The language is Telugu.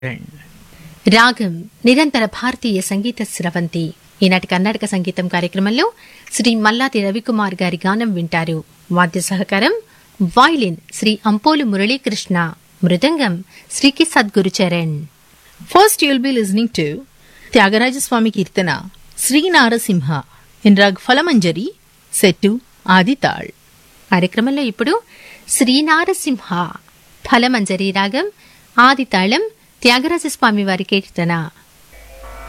రాగం నిరంతర భారతీయ సంగీత స్రవంతి ఈనాటి కర్ణాటక సంగీతం కార్యక్రమంలో శ్రీ మల్లాది రవికుమార్ గారి గానం వింటారు వాద్య సహకారం వాయిలిన్ శ్రీ అంపోలు మురళీకృష్ణ మృదంగం శ్రీకి Sadgurucharan First, you'll be listening to Tyagaraja Swami Kirtana, Sri Narasimha in Rag Falamanjari, set to Adital. కార్యక్రమంలో ఇప్పుడు శ్రీనారసింహ ఫలమంజరి రాగం ఆది తాళం త్యాగరాజస్వామి వారి కీర్తన